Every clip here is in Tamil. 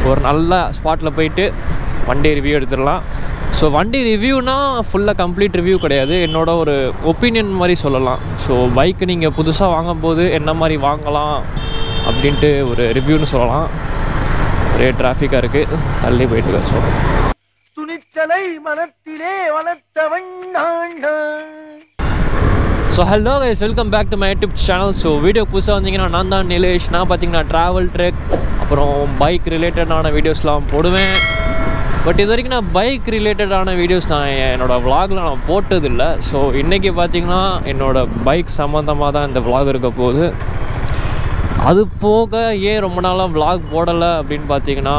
ஒரு நல்ல ஸ்பாட்டில் போயிட்டு வண்டி ரிவ்யூ எடுத்துடலாம் ஸோ வண்டி ரிவ்யூனா ஃபுல்லாக கம்ப்ளீட் ரிவ்யூ கிடையாது என்னோட ஒரு ஒப்பீனியன் மாதிரி சொல்லலாம் ஸோ பைக் நீங்கள் புதுசாக வாங்கும்போது என்ன மாதிரி வாங்கலாம் அப்படின்ட்டு ஒரு ரிவ்யூன்னு சொல்லலாம் ஒரே டிராஃபிக்காக இருக்குது தள்ளி போயிட்டு ஸோ துணிச்சலை மனத்திலே வளர்த்தவன் நான் so hello guys welcome back to my YouTube channel so video புதுசாக வந்தீங்கன்னா நான் தான் நிலேஷ் நான் பார்த்தீங்கன்னா ட்ராவல் ட்ரெக் அப்புறம் பைக் ரிலேட்டடான வீடியோஸ்லாம் போடுவேன் பட் இது வரைக்கும் நான் பைக் ரிலேட்டடான வீடியோஸ் நான் என்னோடய vlogல நான் போட்டதில்லை ஸோ இன்றைக்கி பார்த்தீங்கன்னா என்னோடய பைக் சம்மந்தமாக தான் இந்த vlog இருக்க போகுது அது போக ஏன் ரொம்ப நாளாக vlog போடலை அப்படின்னு பார்த்தீங்கன்னா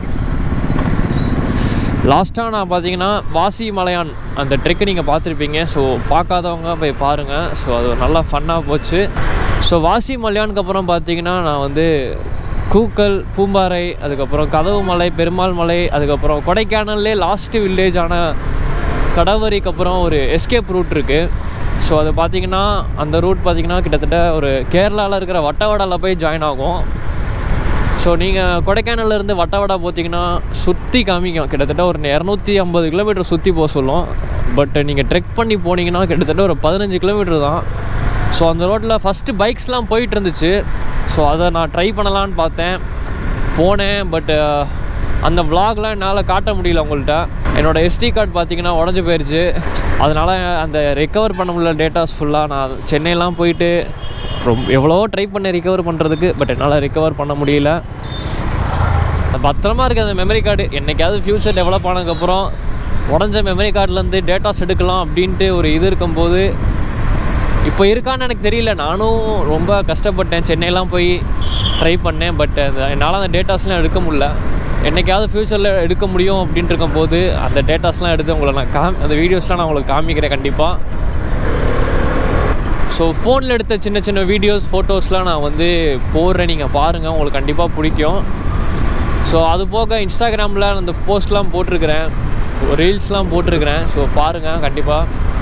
லாஸ்ட்டாக நான் பார்த்தீங்கன்னா வாசி மலையான் அந்த ட்ரெக்கு நீங்கள் பார்த்துருப்பீங்க ஸோ பார்க்காதவங்க போய் பாருங்கள் ஸோ அது ஒரு நல்லா ஃபன்னாக போச்சு ஸோ வாசி மலையானுக்கு அப்புறம் பார்த்தீங்கன்னா நான் வந்து கூக்கல் பூம்பாறை அதுக்கப்புறம் கதவு மலை பெருமாள் மலை அதுக்கப்புறம் கொடைக்கானல்லே லாஸ்ட்டு வில்லேஜான கடவரிக்கு அப்புறம் ஒரு எஸ்கேப் ரூட் இருக்குது ஸோ அது பார்த்தீங்கன்னா அந்த ரூட் பார்த்தீங்கன்னா கிட்டத்தட்ட ஒரு கேரளாவில் இருக்கிற வட்டவடாவில் போய் ஜாயின் ஆகும் ஸோ நீங்கள் கொடைக்கானல்ல இருந்து வட்டவடா போத்தீங்கன்னா சுற்றி காமிக்கும் கிட்டத்தட்ட ஒரு இரநூத்தி ஐம்பது கிலோமீட்டர் சுற்றி போக சொல்லும் பட் நீங்கள் ட்ரெக் பண்ணி போனீங்கன்னா கிட்டத்தட்ட ஒரு பதினஞ்சு கிலோமீட்டர் தான் ஸோ அந்த ரோட்டில் ஃபஸ்ட்டு பைக்ஸ்லாம் போயிட்டு இருந்துச்சு ஸோ அதை நான் ட்ரை பண்ணலான்னு பார்த்தேன் போனேன் பட்டு அந்த vlogலாம் என்னால் காட்ட முடியல உங்கள்கிட்ட என்னோடய எஸ்டி கார்டு பார்த்தீங்கன்னா உடஞ்சி போயிடுச்சு அதனால் அந்த ரெக்கவர் பண்ண முடியல டேட்டாஸ் ஃபுல்லாக நான் சென்னையெல்லாம் போயிட்டு ரொம்ப எவ்வளவோ ட்ரை பண்ணேன் ரிகவர் பண்ணுறதுக்கு பட் என்னால் ரிகவர் பண்ண முடியல பத்திரமா இருக்குது அந்த மெமரி கார்டு என்னைக்காவது ஃப்யூச்சர் டெவலப் ஆனதுக்கப்புறம் உடஞ்ச மெமரி கார்டுலேருந்து டேட்டாஸ் எடுக்கலாம் அப்படின்ட்டு ஒரு இது இருக்கும்போது இப்போ இருக்கான்னு எனக்கு தெரியல நானும் ரொம்ப கஷ்டப்பட்டேன் சென்னையெல்லாம் போய் ட்ரை பண்ணேன் பட் என்னால் அந்த டேட்டாஸ்லாம் எடுக்க முடியல என்னைக்காவது ஃப்யூச்சரில் எடுக்க முடியும் அப்படின்ட்டு இருக்கும்போது அந்த டேட்டாஸ்லாம் எடுத்து உங்களை நான் காம் அந்த வீடியோஸ்லாம் நான் உங்களுக்கு காமிக்கிறேன் கண்டிப்பாக ஸோ ஃபோனில் எடுத்த சின்ன சின்ன வீடியோஸ் ஃபோட்டோஸ்லாம் நான் வந்து போடுறேன் நீங்கள் பாருங்கள் உங்களுக்கு கண்டிப்பாக பிடிக்கும் ஸோ அது போக இன்ஸ்டாகிராமில் அந்த போஸ்ட்லாம் போட்டிருக்கிறேன் ரீல்ஸ்லாம் போட்டிருக்கிறேன் ஸோ பாருங்கள் கண்டிப்பாக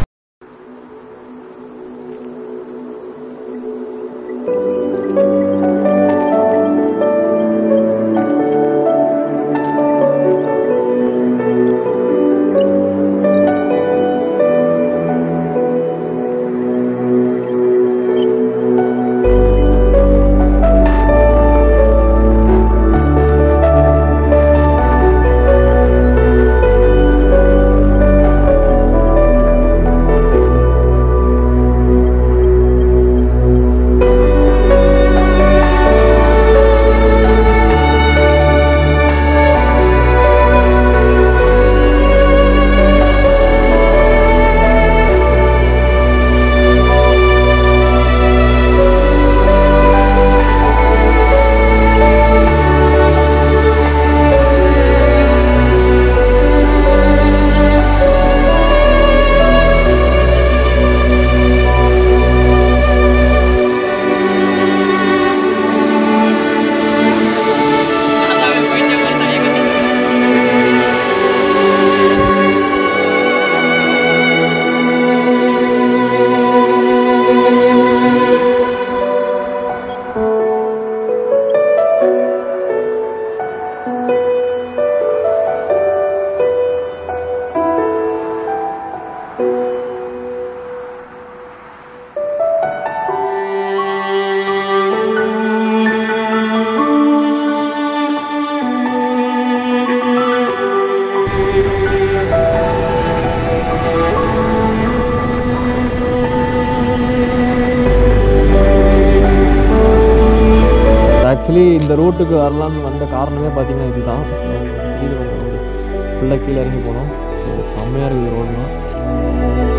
ஆக்சுவலி இந்த ரூட்டுக்கு வரலாம்னு வந்த காரணமே பார்த்தீங்கன்னா இதுதான் இது ஃபுல்லாக கீழே இறங்கி போனோம் ஸோ செம்மையாக இருக்குது ரோடுலாம்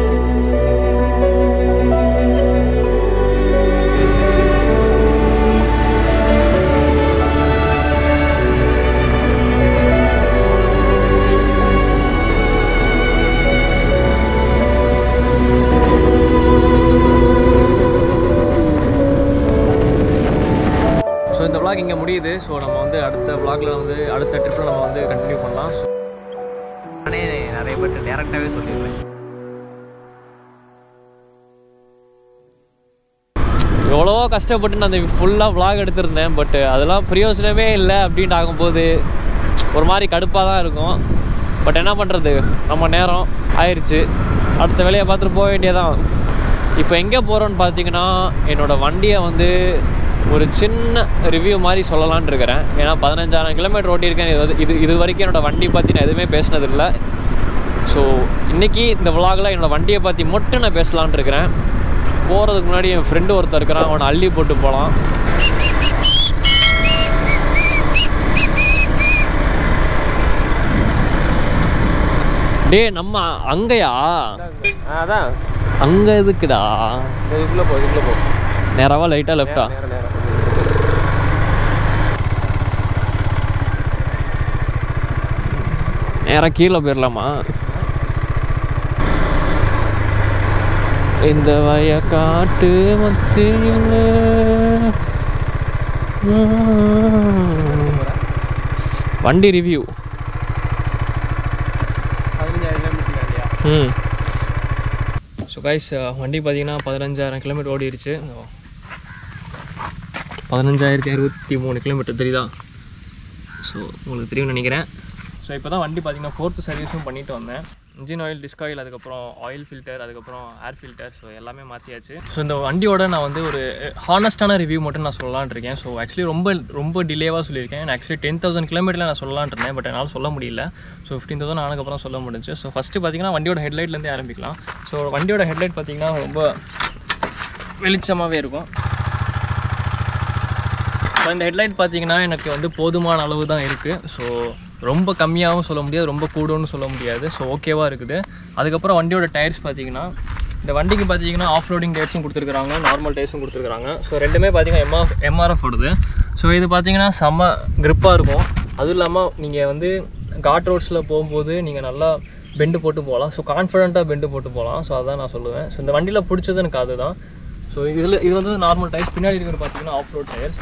ஸோ இந்த vlog இங்கே முடியுது ஸோ நம்ம வந்து அடுத்த vlogல வந்து அடுத்த ட்ரிப்பில் நம்ம வந்து கண்டினியூ பண்ணலாம் நானே நிறைய பேர்ட்டு டேரெக்டாகவே சொல்லிடுவேன் எவ்வளவோ கஷ்டப்பட்டு நான் அந்த ஃபுல்லாக vlog எடுத்திருந்தேன் பட் அதெல்லாம் பிரயோஜனமே இல்லை அப்படின்ட்டு ஆகும்போது ஒரு மாதிரி கடுப்பாக தான் இருக்கும் பட் என்ன பண்ணுறது நம்ம நேரம் ஆயிடுச்சு அடுத்த வேலையை பார்த்துட்டு போக வேண்டியதான் இப்போ எங்கே போகிறோன்னு பார்த்தீங்கன்னா என்னோடய வண்டியை வந்து ஒரு சின்ன ரிவ்யூ மாதிரி சொல்லலாம்னு இருக்கிறேன் ஏன்னா பதினஞ்சாயிரம் கிலோமீட்டர் ஓட்டியிருக்கேன் இது வந்து- இது இது வரைக்கும் என்னோடய வண்டி பற்றி நான் எதுவுமே பேசினதில்லை ஸோ இன்றைக்கி இந்த விலாகில் என்னோடய வண்டியை பற்றி மட்டும் நான் பேசலாம்னு இருக்கிறேன் போகிறதுக்கு முன்னாடி என் ஃப்ரெண்டு ஒருத்தர் இருக்கிறான் அவனை அள்ளி போட்டு போகலாம் டேய் நம்ம அங்கயா அதான் அங்கே எதுக்குடா இதுக்குள்ளே போ இதுக்குள்ளே போ நேராவா லைட்டாக லெஃப்டா நேரம் நேரம் நேராக கீழே போயிடலாமா இந்த வய காட்டு மத்தியில் வண்டி ரிவ்யூ பதினஞ்சாயிரம் கிலோமீட்டர் இல்லையா ம் ஸோ கைஸ் வண்டி பார்த்தீங்கன்னா பதினஞ்சாயிரம் கிலோமீட்டர் ஓடிடுச்சு பதினஞ்சாயிரத்தி அறுபத்தி மூணு கிலோமீட்டர் தெரியுதா ஸோ உங்களுக்கு தெரியும்னு நினைக்கிறேன் ஸோ இப்போ தான் வண்டி பார்த்தீங்கன்னா ஃபோர்த்து சர்வீஸும் பண்ணிட்டு வந்தேன் இன்ஜின் ஆயில் டிஸ்க் ஆயில் அதுக்கப்புறம் ஆயில் ஃபில்டர் அதுக்கப்புறம் ஏர் ஃபில்டர் ஸோ எல்லாமே மாற்றியாச்சு ஸோ இந்த வண்டியோட நான் வந்து ஒரு ஹானஸ்டான ரிவ்யூ மட்டும் நான் சொல்லலாம்னு இருக்கேன் ஸோ ஆக்சுவலி ரொம்ப ரொம்ப டிலேவாக சொல்லியிருக்கேன் நான் ஆக்சுவலி டென் தௌசண்ட் கிலோமீட்டரில் நான் சொல்லலாம்னு இருந்தேன் பட் என்னால் சொல்ல முடியல ஸோ ஃபிஃப்டீன் தௌசண்ட் ஆனதுக்கப்புறம் சொல்ல முடிஞ்சு ஸோ ஃபஸ்ட்டு பார்த்தீங்கன்னா வண்டியோட ஹெட்லைட்லேருந்தே ஆரம்பிக்கலாம் ஸோ வண்டியோட ஹெட்லைட் பார்த்தீங்கன்னா ரொம்ப வெளிச்சமாகவே இருக்கும் ஸோ இந்த ஹெட்லைட் பார்த்தீங்கன்னா எனக்கு வந்து போதுமான அளவு தான் இருக்குது ஸோ ரொம்ப கம்மியாகவும் சொல்ல முடியாது ரொம்ப கூடும்னு சொல்ல முடியாது ஸோ ஓகேவாக இருக்குது அதுக்கப்புறம் வண்டியோட டயர்ஸ் பார்த்தீங்கன்னா இந்த வண்டிக்கு பார்த்தீங்கன்னா ஆஃப் ரோடிங் டயர்ஸும் கொடுத்துருக்காங்க நார்மல் டயர்ஸும் கொடுத்துருக்காங்க ஸோ ரெண்டுமே பார்த்தீங்கன்னா எம்ஆர் எம்ஆர்எஃப் ஓடுது ஸோ இது பார்த்தீங்கன்னா செம்ம grip-ஆ இருக்கும் அதுவும் இல்லாமல் நீங்கள் வந்து காட் ரோட்ஸில் போகும்போது நீங்கள் நல்லா பெண்டு போட்டு போகலாம் ஸோ கான்ஃபிடண்ட்டாக பெண்டு போட்டு போகலாம் ஸோ அதான் நான் சொல்லுவேன் ஸோ இந்த வண்டியில் பிடிச்சது எனக்கு அதுதான் ஸோ இதில் இது வந்து நார்மல் டயர்ஸ் பின்னாடி இருக்கிற பார்த்தீங்கன்னா ஆஃப் ரோட் டயர்ஸ்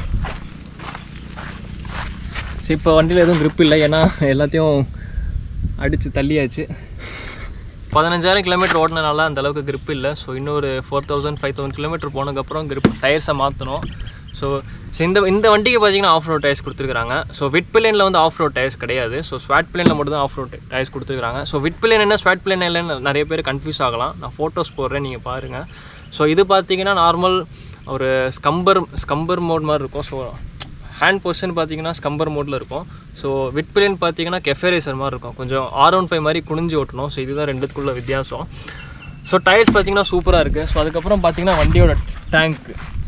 ஸோ இப்போ வண்டியில் எதுவும் grip இல்லை ஏன்னா எல்லாத்தையும் அடித்து தள்ளியாச்சு பதினஞ்சாயிரம் கிலோமீட்டர் ஓடினனால அந்த அளவுக்கு grip இல்லை ஸோ இன்னொரு four thousand five thousand kilometre போனதுக்கப்புறம் grip டயர்ஸை மாற்றணும் ஸோ ஸோ இந்த இந்த வண்டிக்கு பார்த்தீங்கன்னா ஆஃப் ரோட் டயர்ஸ் கொடுத்துருக்காங்க ஸோ விட் பிளேனில் வந்து ஆஃப் ரோட் டயர்ஸ் கிடையாது ஸோ ஸ்வாட் பிளேனில் மட்டும் தான் ஆஃப் ரோட் டயர்ஸ் கொடுத்துருக்காங்க ஸோ விட் பிளேன் என்ன ஸ்வாட் பிளேன் இல்லைன்னு நிறைய பேர் கன்ஃபியூஸ் ஆகலாம் நான் ஃபோட்டோஸ் போடுறேன் நீங்கள் பாருங்கள் ஸோ இது பார்த்தீங்கன்னா நார்மல் ஒரு ஸ்கம்பர் ஸ்கம்பர் மோட் மாதிரி இருக்கும் ஸோ ஹேண்ட் பொசிஷன் பார்த்தீங்கன்னா ஸ்கம்பர் மோடில் இருக்கும் ஸோ விட் பிளேன் பார்த்தீங்கன்னா கெஃபே ரேசர் மாதிரி இருக்கும் கொஞ்சம் ஆர் ஒன் ஃபைவ் மாதிரி குனிஞ்சு ஓட்டணும் ஸோ இதுதான் ரெண்டுத்துக்குள்ள வித்தியாசம் ஸோ டயர்ஸ் பார்த்தீங்கன்னா சூப்பராக இருக்குது ஸோ அதுக்கப்புறம் பார்த்தீங்கன்னா வண்டியோட டேங்க்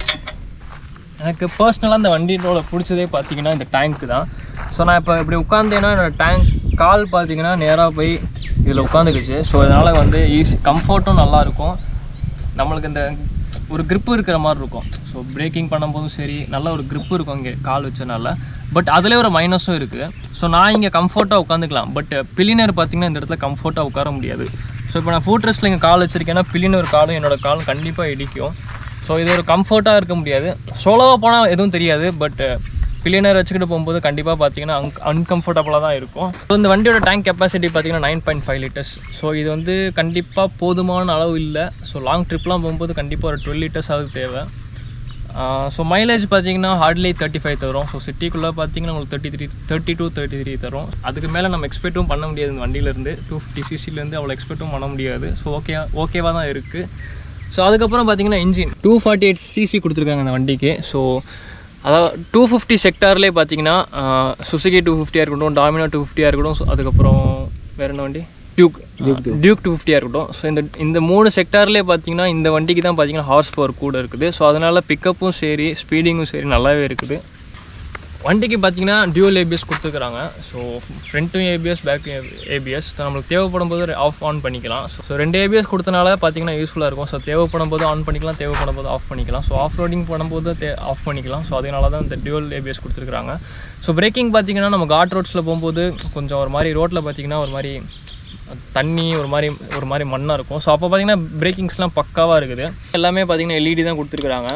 எனக்கு பர்சனலாக அந்த வண்டியோட பிடிச்சதே பார்த்தீங்கன்னா இந்த டேங்க் தான் ஸோ நான் இப்போ இப்படி உட்காந்தேன்னா என்னோட டேங்க் கால் பார்த்தீங்கன்னா நேராக போய் இதில் உட்காந்துக்குச்சு ஸோ இதனால் வந்து ஈஸி கம்ஃபர்ட்டும் நல்லாயிருக்கும் நம்மளுக்கு இந்த ஒரு grip இருக்கிற மாதிரி இருக்கும் ஸோ பிரேக்கிங் பண்ணும்போதும் சரி நல்ல ஒரு grip இருக்கும் இங்கே கால் வச்சனால பட் அதிலே ஒரு மைனஸும் இருக்குது ஸோ நான் இங்கே கம்ஃபர்ட்டாக உட்காந்துக்கலாம் பட் பில்லினர் பார்த்தீங்கன்னா இந்த இடத்துல கம்ஃபர்ட்டாக உட்கார முடியாது ஸோ இப்போ நான் ஃபுட் ரெஸ்ட்டில் இங்கே கால் வச்சிருக்கேன்னா பில்லினர் காலும் என்னோட காலும் கண்டிப்பாக இடிக்கும் ஸோ இது ஒரு கம்ஃபர்ட்டாக இருக்க முடியாது சோலோவாக போனால் எதுவும் தெரியாது பட் பில்லியனர் வச்சுக்கிட்டு போகும்போது கண்டிப்பாக பார்த்தீங்கன்னா அன் அன்கம்ஃபர்டபுளாக தான் இருக்கும் ஸோ இந்த வண்டியோட டேங்க் கெப்பாசிட்டி பார்த்தீங்கன்னா nine point five litres so இது வந்து கண்டிப்பாக போதுமான அளவு இல்லை ஸோ லாங் ட்ரிப்லாம் போகும்போது கண்டிப்பாக ஒரு டுவெல் லிட்டர்ஸ் ஆகுது தேவை ஸோ மைலேஜ் பார்த்தீங்கன்னா ஹார்ட்லி தேர்ட்டி ஃபைவ் தரும் ஸோ சிட்டிக்குள்ளே பார்த்தீங்கன்னா உங்களுக்கு thirty three thirty two thirty three தரும் அதுக்கு மேலே நம்ம எக்ஸ்பெக்ட்டும் பண்ண முடியாது இந்த வண்டியிலேருந்து டூ ஃபிஃப்டி சிசிலேருந்து அவ்வளோ எக்ஸ்பெக்ட்டும் பண்ண முடியாது ஸோ ஓகே ஓகேவாக தான் இருக்குது ஸோ அதுக்கப்புறம் பார்த்தீங்கன்னா engine two forty eight CC கொடுத்துருக்காங்க அந்த வண்டிக்கு ஸோ அதாவது டூ ஃபிஃப்டி செக்டார்லேயே பார்த்தீங்கன்னா சுசுகி டூ ஃபிஃப்டியாக இருக்கட்டும் டாமினோ டூ ஃபிஃப்டியாக இருக்கட்டும் so அதுக்கப்புறம் வேறு என்ன வண்டி டியூக் டியூக் டூ ஃபிஃப்டியாக இருக்கட்டும் ஸோ இந்த இந்த மூணு செக்டார்லேயே பார்த்தீங்கன்னா இந்த வண்டிக்கு தான் பார்த்தீங்கன்னா ஹார்ஸ் பவர் கூட இருக்குது ஸோ அதனால் பிக்கப்பும் சரி ஸ்பீடிங்கும் சரி நல்லாவே இருக்குது வண்டிக்கு பார்த்தீங்கன்னா டியூல் ஏபிஎஸ் கொடுத்துருக்குறாங்க ஸோ ஃப்ரண்ட்டும் ஏபிஎஸ் பேக் ஏபிஎஸ் நம்மளுக்கு தேவைப்படும் போது ஆஃப் ஆன் பண்ணிக்கலாம் ஸோ ரெண்டு ஏபிஎஸ் கொடுத்தனால பார்த்தீங்கன்னா யூஸ்ஃபுல்லாக இருக்கும் ஸோ தேவைப்படும் போது ஆன் பண்ணிக்கலாம் தேவைப்படும் போது ஆஃப் பண்ணிக்கலாம் ஸோ ஆஃப் ரோடிங் பண்ணும்போது தே ஆஃப் பண்ணிக்கலாம் ஸோ அதனால தான் இந்த டியூல் ஏபிஎஸ் கொடுத்துருக்குறாங்க ஸோ பிரேக்கிங் பார்த்தீங்கன்னா நம்ம காட் ரோட்ஸில் போகும்போது கொஞ்சம் ஒரு மாதிரி ரோட்டில் பார்த்தீங்கன்னா ஒரு மாதிரி தண்ணி ஒரு மாதிரி ஒரு மாதிரி மண்ணாக இருக்கும் ஸோ அப்போ பார்த்தீங்கன்னா பிரேக்கிங்ஸ்லாம் பக்காவாக இருக்குது எல்லாமே பார்த்தீங்கன்னா எல்இடி தான் கொடுத்துருக்குறாங்க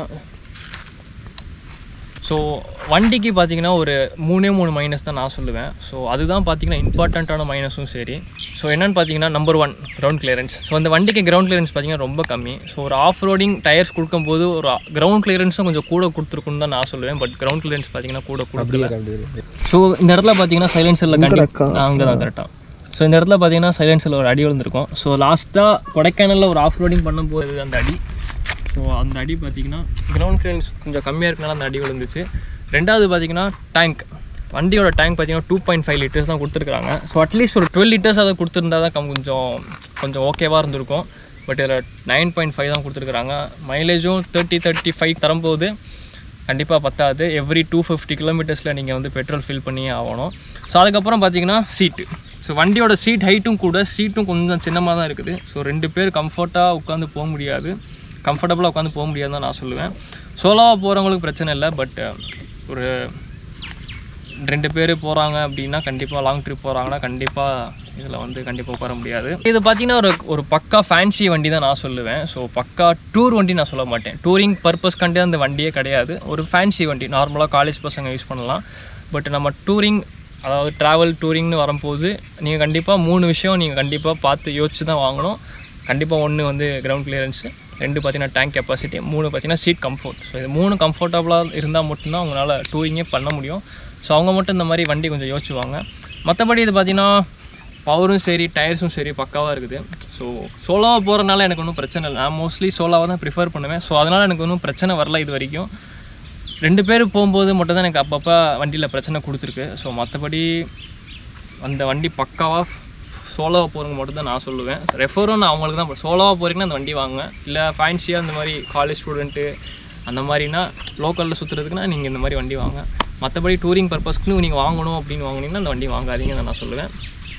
ஸோ வண்டிக்கு பார்த்தீங்கன்னா ஒரு மூணே மூணு மைனஸ் தான் நான் சொல்லுவேன் ஸோ அதுதான் பார்த்தீங்கன்னா இம்பார்ட்டண்ட்டான மைனஸும் சரி ஸோ என்னென்னு பார்த்தீங்கன்னா number one ground clearance so அந்த வண்டிக்கு கிரவுண்ட் கிளியரன்ஸ் பார்த்தீங்கன்னா ரொம்ப கம்மி ஸோ ஒரு ஆஃப் ரோடிங் டயர்ஸ் கொடுக்கும்போது ஒரு கிரவுண்ட் கிளியரன்ஸும் கொஞ்சம் கூட கொடுத்துருக்குன்னு தான் நான் சொல்லுவேன் பட் கிரவுண்ட் கிளியரன்ஸ் பார்த்தீங்கன்னா கூட கொடுக்கல ஸோ இந்த இடத்துல பார்த்தீங்கன்னா சைலன்சரில் கண்டிப்பாக அங்கே தான் கரெக்டாக ஸோ இந்த இடத்துல பார்த்தீங்கன்னா சைலன்சரில் ஒரு அடி விழுந்திருக்கும் ஸோ லாஸ்ட்டாக கொடைக்கானலில் ஒரு ஆஃப் ரோடிங் பண்ணும்போது அந்த அடி ஸோ அந்த அடி பார்த்தீங்கன்னா கிரவுண்ட் கிளியரன்ஸ் கொஞ்சம் கம்மியாக இருக்கனால அந்த அடி விழுந்துச்சு ரெண்டாவது பார்த்தீங்கன்னா டேங்க் வண்டியோட டேங்க் பார்த்தீங்கன்னா டூ பாயிண்ட் ஃபைவ் லிட்டர்ஸ் தான் கொடுத்துருக்காங்க ஸோ அட்லீஸ்ட் ஒரு டுவெல் லிட்டர்ஸ் அதை கொடுத்துருந்தா தான் கம் கொஞ்சம் கொஞ்சம் ஓகேவாக இருந்திருக்கும் பட் இதில் நைன் பாயிண்ட் ஃபைவ் தான் கொடுத்துருக்குறாங்க மைலேஜும் தேர்ட்டி தேர்ட்டி ஃபைவ் தரும்போது கண்டிப்பாக பத்தாது எவ்ரி டூ ஃபிஃப்டி கிலோமீட்டர்ஸில் நீங்கள் வந்து பெட்ரோல் ஃபில் பண்ணியே ஆகணும் ஸோ அதுக்கப்புறம் பார்த்தீங்கன்னா சீட்டு ஸோ வண்டியோட சீட் ஹைட்டும் கூட சீட்டும் கொஞ்சம் சின்னமாக தான் இருக்குது ஸோ ரெண்டு பேர் கம்ஃபர்ட்டாக உட்காந்து போக முடியாது கம்ஃபர்டபுளாக உட்காந்து போக முடியாதுன்னு தான் நான் சொல்லுவேன் சோலோவாக போகிறவங்களுக்கு பிரச்சனை இல்லை பட் ஒரு ரெண்டு பேர் போகிறாங்க அப்படின்னா கண்டிப்பாக லாங் ட்ரிப் போகிறாங்கன்னா கண்டிப்பாக இதில் வந்து கண்டிப்பாக உட்கார முடியாது இது பார்த்தீங்கன்னா ஒரு ஒரு பக்கா ஃபேன்சி வண்டி தான் நான் சொல்லுவேன் ஸோ பக்கா டூர் வண்டி நான் சொல்ல மாட்டேன் டூரிங் பர்பஸ்க்காண்டி அந்த வண்டியே கிடையாது ஒரு ஃபேன்சி வண்டி நார்மலாக காலேஜ் பசங்க யூஸ் பண்ணலாம் பட் நம்ம டூரிங் அதாவது ட்ராவல் டூரிங்னு வரும்போது நீங்கள் கண்டிப்பாக மூணு விஷயம் நீங்கள் கண்டிப்பாக பார்த்து யோசிச்சு தான் வாங்கணும் கண்டிப்பாக ஒன்று வந்து கிரவுண்ட் கிளியரன்ஸு ரெண்டு பார்த்தீங்கன்னா டேங்க் கெப்பாசிட்டி மூணு பார்த்தீங்கன்னா சீட் கம்ஃபர்ட் ஸோ இது மூணு கம்ஃபர்டபுளாக இருந்தால் மட்டும்தான் அவங்களால டூரிங்கே பண்ண முடியும் ஸோ அவங்க மட்டும் இந்த மாதிரி வண்டி கொஞ்சம் யோசிச்சுவாங்க மற்றபடி இது பார்த்தீங்கன்னா பவரும் சரி டயர்ஸும் சரி பக்காவாக இருக்குது ஸோ சோலோவாக போகிறனால எனக்கு ஒன்றும் பிரச்சனை இல்லை நான் மோஸ்ட்லி சோலோவாக தான் ப்ரிஃபர் பண்ணுவேன் ஸோ அதனால் எனக்கு ஒன்றும் பிரச்சனை வரல இது வரைக்கும் ரெண்டு பேர் போகும்போது மட்டும் தான் எனக்கு அப்பப்போ வண்டியில் பிரச்சனை கொடுத்துருக்கு ஸோ மற்றபடி அந்த வண்டி பக்காவாக சோலோவாக போகிறவங்க மட்டும் தான் நான் சொல்லுவேன் ரெஃபரும் நான் அவங்களுக்கு தான் சோலோவாக போகிறீங்கன்னா அந்த வண்டி வாங்க இல்லை ஃபேன்சியாக இந்த மாதிரி காலேஜ் ஸ்டூடெண்ட்டு அந்த மாதிரினா லோக்கலில் சுற்றுறதுக்குன்னா நீங்கள் இந்த மாதிரி வண்டி வாங்க மற்றபடி டூரிங் பர்பஸ்க்குன்னு நீங்கள் வாங்கணும் அப்படின்னு வாங்குனீங்கன்னா அந்த வண்டி வாங்காதீங்கன்னு நான் சொல்லுவேன்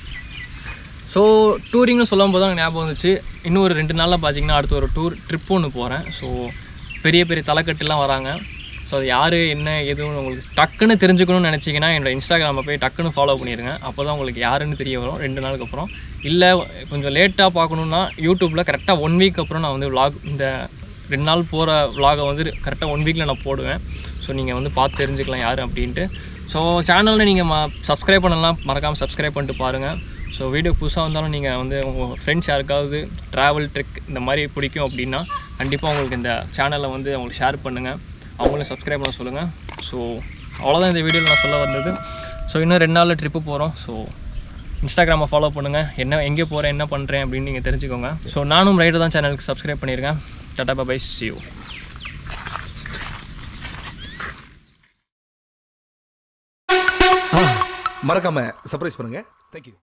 ஸோ டூரிங்னு சொல்லும் போது தான் எனக்கு ஞாபகம் வந்துச்சு இன்னும் ஒரு ரெண்டு நாளில் பார்த்தீங்கன்னா அடுத்து ஒரு டூர் ட்ரிப் ஒன்று போகிறேன் ஸோ பெரிய பெரிய தலைக்கட்டுலாம் வராங்க ஸோ அது யார் என்ன எதுவும் உங்களுக்கு டக்குன்னு தெரிஞ்சுக்கணும்னு நினச்சிங்கன்னா என்னோட இன்ஸ்டாகிராமை போய் டக்குன்னு ஃபாலோ பண்ணிடுங்க அப்போ தான் உங்களுக்கு யாருன்னு தெரிய வரும் ரெண்டு நாளுக்கு அப்புறம் இல்லை கொஞ்சம் லேட்டாக பார்க்கணுன்னா யூடியூப்பில் கரெக்டாக ஒன் வீக் அப்புறம் நான் வந்து vlog இந்த ரெண்டு நாள் போகிற vlog-அ வந்து கரெக்டாக ஒன் வீக்கில் நான் போடுவேன் ஸோ நீங்கள் வந்து பார்த்து தெரிஞ்சுக்கலாம் யார் அப்படின்ட்டு ஸோ சேனலில் நீங்கள் ம சப்ஸ்கிரைப் பண்ணலாம் மறக்காமல் சப்ஸ்கிரைப் பண்ணிட்டு பாருங்கள் ஸோ வீடியோ புதுசாக வந்தாலும் நீங்கள் வந்து உங்கள் ஃப்ரெண்ட்ஸ் யாருக்காவது ட்ராவல் ட்ரிக் இந்த மாதிரி பிடிக்கும் அப்படின்னா கண்டிப்பாக உங்களுக்கு இந்த சேனலை வந்து அவங்களுக்கு ஷேர் பண்ணுங்கள் அவங்களும் சப்ஸ்கிரைப் பண்ண சொல்லுங்கள் ஸோ அவ்வளோதான் இந்த வீடியோவில் நான் சொல்ல வந்தது ஸோ இன்னும் ரெண்டு நாளில் ட்ரிப்பு போகிறோம் ஸோ இன்ஸ்டாகிராமை ஃபாலோ பண்ணுங்கள் என்ன எங்கே போகிறேன் என்ன பண்ணுறேன் அப்படின்னு நீங்கள் தெரிஞ்சுக்கோங்க ஸோ நானும் ரைடர் தான் சேனலுக்கு சப்ஸ்கிரைப் பண்ணியிருக்கேன் டாடா பை சியூ மறக்காம சர்ப்ரைஸ் பண்ணுங்க தேங்க்யூ